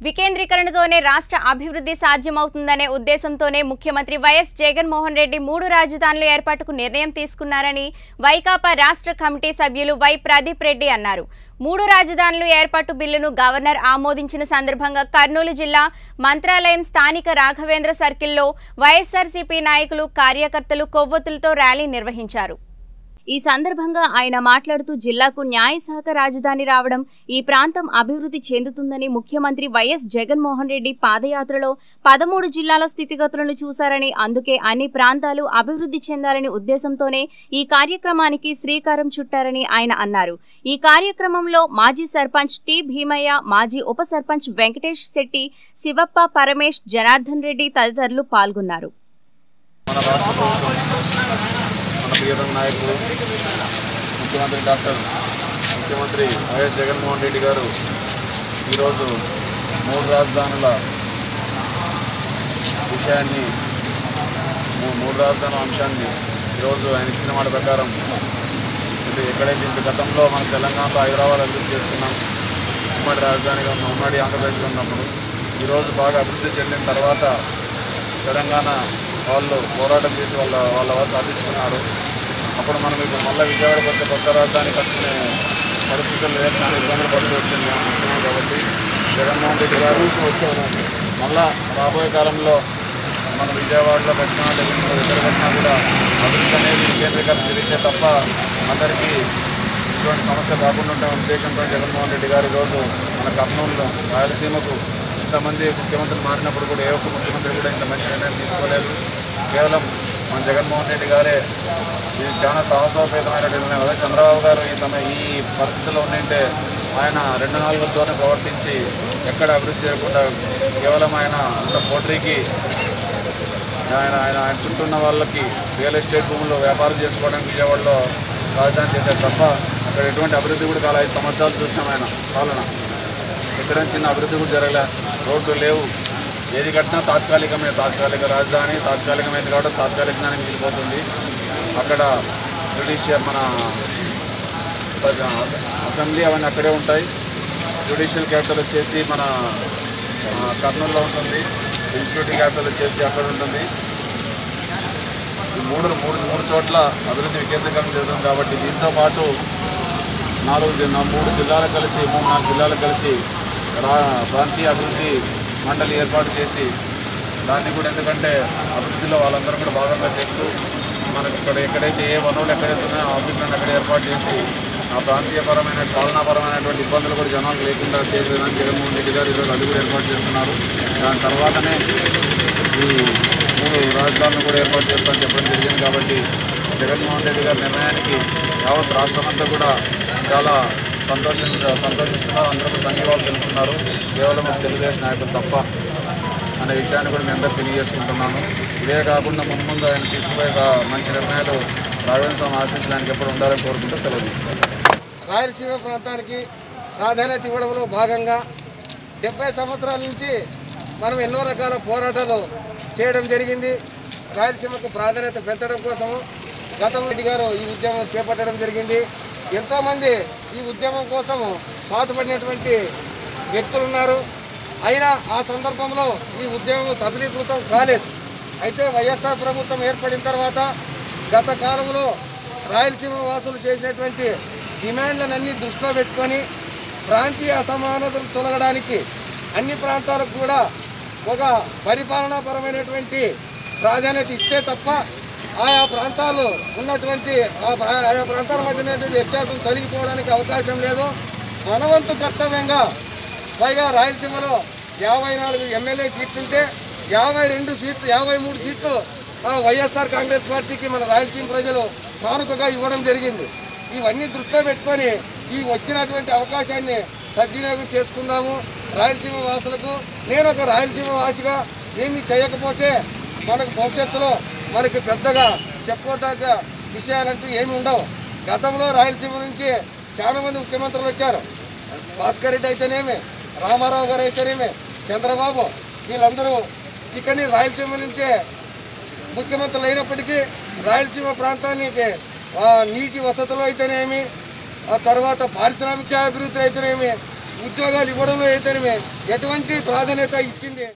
వికేంద్రీకరణతోనే రాష్ట్ర అభివృద్ధి సాధ్యమవుతుందనే ఉద్దేశంతోనే ముఖ్యమంత్రి వైఎస్ జగన్మోహన్ రెడ్డి మూడు రాజధానుల ఏర్పాటుకు నిర్ణయం తీసుకున్నారని వైకాపా రాష్ట్ర కమిటీ సభ్యులు వై ప్రదీప్ రెడ్డి అన్నారు మూడు రాజధానులు ఏర్పాటు బిల్లును గవర్నర్ ఆమోదించిన సందర్భంగా కర్నూలు జిల్లా మంత్రాలయం స్థానిక రాఘవేంద్ర సర్కిల్లో వైఎస్ఆర్సీపీ నాయకులు కార్యకర్తలు కొవ్వొత్తులతో ర్యాలీ నిర్వహించారు ఈ సందర్భంగా ఆయన మాట్లాడుతూ జిల్లాకు న్యాయ సహక రాజధాని రావడం ఈ ప్రాంతం అభివృద్ధి చెందుతుందని ముఖ్యమంత్రి వైఎస్ జగన్మోహన్ రెడ్డి పాదయాత్రలో పదమూడు జిల్లాల స్థితిగతులను చూశారని అందుకే అన్ని ప్రాంతాలు అభివృద్ధి చెందాలని ఉద్దేశంతోనే ఈ కార్యక్రమానికి శ్రీకారం చుట్టారని ఆయన అన్నారు ఈ కార్యక్రమంలో మాజీ సర్పంచ్ టి భీమయ్య మాజీ ఉప సర్పంచ్ వెంకటేష్ శెట్టి శివప్ప పరమేష్ జనార్దన్ రెడ్డి తదితరులు పాల్గొన్నారు మన రాష్ట్ర ప్రభుత్వం మన ప్రియతమ నాయకులు ముఖ్యమంత్రి డాక్టర్ ముఖ్యమంత్రి వైఎస్ జగన్మోహన్ రెడ్డి గారు ఈరోజు మూడు రాజధానుల విషయాన్ని మూ- మూడు రాజధానుల అంశాన్ని ఈరోజు ఆయన ఇచ్చిన మాట ప్రకారం ఇది ఎక్కడైతే ఇంత గతంలో మన తెలంగాణలో హైదరాబాద్ అభివృద్ధి చేస్తున్నాం ఉమ్మడి రాజధానిగా ఉన్న ఉమ్మడి ఆంధ్రప్రదేశ్లో ఉన్నప్పుడు ఈరోజు బాగా అభివృద్ధి చెందిన తర్వాత తెలంగాణ వాళ్ళు పోరాటం చేసి వాళ్ళ వాళ్ళ వాళ్ళు సాధించుకున్నారు అప్పుడు మనం ఇప్పుడు మళ్ళీ విజయవాడకు వచ్చే కొత్త రాజధాని కట్టుకునే పరిస్థితులు లేదు చాలా ఇబ్బందులు పడుతూ వచ్చింది మనం వచ్చినాం కాబట్టి జగన్మోహన్ రెడ్డి గారు మళ్ళా రాబోయే కాలంలో మన విజయవాడలో పెట్టినా లేకపోతే ఎక్కడ పెట్టినా కూడా అభివృద్ధి అనేది కేంద్రీకరణ జరిగితే తప్ప అందరికీ ఇటువంటి సమస్య కాకుండా ఉండే ఉద్దేశంతో జగన్మోహన్ రెడ్డి గారు ఈరోజు మన కర్నూలులో రాయలసీమకు ఇంతమంది ముఖ్యమంత్రులు మారినప్పుడు కూడా ఏ ఒక్క ముఖ్యమంత్రి కూడా ఇంత మంచి నిర్ణయం తీసుకోలేదు కేవలం మన జగన్మోహన్ రెడ్డి గారే ఇది చాలా సాహసోపేతమైన నిర్ణయం అదే చంద్రబాబు గారు ఈ సమయం ఈ పరిస్థితుల్లో ఉండింటే ఆయన రెండు నాలుగులతోనే ప్రవర్తించి ఎక్కడ అభివృద్ధి చేయకుండా కేవలం ఆయన ఉన్న పోట్రీకి ఆయన ఆయన ఆయన చుట్టూ ఉన్న వాళ్ళకి రియల్ ఎస్టేట్ భూముల్లో వ్యాపారం చేసుకోవడానికి విజయవాడలో రాజధాని చేశారు తప్ప అక్కడ ఎటువంటి అభివృద్ధి కూడా కాలే ఐదు సంవత్సరాలు చూసాం ఆయన పాలన ఎక్కడ చిన్న అభివృద్ధి కూడా జరగలే రోడ్లు లేవు ఏది కట్టినా తాత్కాలికమే తాత్కాలిక రాజధాని తాత్కాలికమైంది కాబట్టి తాత్కాలికంగానే మిగిలిపోతుంది అక్కడ జ్యుడిషియల్ మన స- అస- అసెంబ్లీ అవన్నీ అక్కడే ఉంటాయి జ్యుడిషియల్ క్యాపిటల్ వచ్చేసి మన ఆ, కర్నూలులో ఉంటుంది ఎగ్జిక్యూటివ్ క్యాపిటల్ వచ్చేసి అక్కడ ఉంటుంది ఈ మూడు మూడు మూడు చోట్ల అభివృద్ధి వికేంద్రీకరణ జరుగుతుంది కాబట్టి దీంతో పాటు నాలుగు జి- నా- మూడు జిల్లాలు కలిసి మూడు నాలుగు జిల్లాలు కలిసి రా ప్రాంతీయ అభివృద్ధి మండలి ఏర్పాటు చేసి దాన్ని కూడా ఎందుకంటే అభివృద్ధిలో వాళ్ళందరూ కూడా భాగంగా చేస్తూ మనకి ఇక్కడ ఎక్కడైతే ఏ వనరులు ఎక్కడైతే ఉన్నాయో ఆ ఆఫీసులను అక్కడ ఏర్పాటు చేసి ఆ ప్రాంతీయపరమైన పాలనాపరమైనటువంటి ఇబ్బందులు కూడా జనాలకు లేకుండా చేసేదానికి జగన్మోహన్ రెడ్డి గారు ఈరోజు అది కూడా ఏర్పాటు చేస్తున్నారు దాని తర్వాతనే ఈ మూడు రాజధానులు కూడా ఏర్పాటు చేస్తామని చెప్పడం జరిగింది కాబట్టి జగన్మోహన్ రెడ్డి గారి నిర్ణయానికి యావత్ రాష్ట్రం అంతా కూడా చాలా సంతోషించ సంతోషిస్తున్నారు అందరూ సంఘీభావం తెలుపుతున్నారు కేవలం ఒక తెలుగుదేశం నాయకులు తప్ప అనే విషయాన్ని కూడా మీ అందరూ తెలియజేసుకుంటున్నాను ఇవే కాకుండా ముందు ముందు ఆయన తీసుకుపోయే రా- మంచి నిర్ణయాలు రాఘవేంద్ర స్వామి ఆశీస్సులు ఆయనకి ఎప్పుడు ఉండాలని కోరుకుంటూ సెలవు తీసుకుంటాను రాయలసీమ ప్రాంతానికి ప్రాధాన్యత ఇవ్వడంలో భాగంగా డెబ్బై సంవత్సరాల నుంచి మనం ఎన్నో రకాల పోరాటాలు చేయడం జరిగింది రాయలసీమకు ప్రాధాన్యత పెంచడం కోసము గతం రెడ్డి గారు ఈ ఉద్యమం చేపట్టడం జరిగింది ఎంతోమంది ఈ ఉద్యమం కోసము పాటుపడినటువంటి వ్యక్తులు ఉన్నారు అయినా ఆ సందర్భంలో ఈ ఉద్యమం సఫలీకృతం కాలేదు అయితే వైఎస్ఆర్ ప్రభుత్వం ఏర్పడిన తర్వాత గత కాలంలో రాయలసీమ వాసులు చేసినటువంటి డిమాండ్లనన్నీ దృష్టిలో పెట్టుకొని ప్రాంతీయ అసమానతలు తొలగడానికి అన్ని ప్రాంతాలకు కూడా ఒక పరిపాలనాపరమైనటువంటి ప్రాధాన్యత ఇస్తే తప్ప ఆయా ప్రాంతాలు ఉన్నటువంటి ఆ ప్రా- ఆయా ప్రాంతాల మధ్య ఉన్నటువంటి వ్యత్యాసం తొలగిపోవడానికి అవకాశం లేదు మనవంతు కర్తవ్యంగా పైగా రాయలసీమలో యాభై నాలుగు ఎమ్మెల్యే సీట్లు ఉంటే యాభై రెండు సీట్లు యాభై మూడు సీట్లు ఆ, వైఎస్ఆర్ కాంగ్రెస్ పార్టీకి మన రాయలసీమ ప్రజలు కానుకగా ఇవ్వడం జరిగింది ఇవన్నీ దృష్టిలో పెట్టుకొని ఈ వచ్చినటువంటి అవకాశాన్ని సద్వినియోగం చేసుకుందాము రాయలసీమ వాసులకు నేను ఒక రాయలసీమ వాసిగా ఏమీ చేయకపోతే మనకు భవిష్యత్తులో మనకి పెద్దగా చెప్పుకోదగ్గ విషయాలంటూ ఏమి ఉండవు గతంలో రాయలసీమ నుంచి చాలా మంది ముఖ్యమంత్రులు వచ్చారు భాస్కర్ రెడ్డి అయితేనేమి రామారావు గారు అయితేనేమి చంద్రబాబు వీళ్ళందరూ ఇక్కడి రాయలసీమ నుంచే ముఖ్యమంత్రులు అయినప్పటికీ రాయలసీమ ప్రాంతానికి ఆ, నీటి వసతులు అయితేనేమి ఆ తర్వాత పారిశ్రామిక అభివృద్ధి అయితేనేమి ఉద్యోగాలు ఇవ్వడంలో అయితేనే ఎటువంటి ప్రాధాన్యత ఇచ్చింది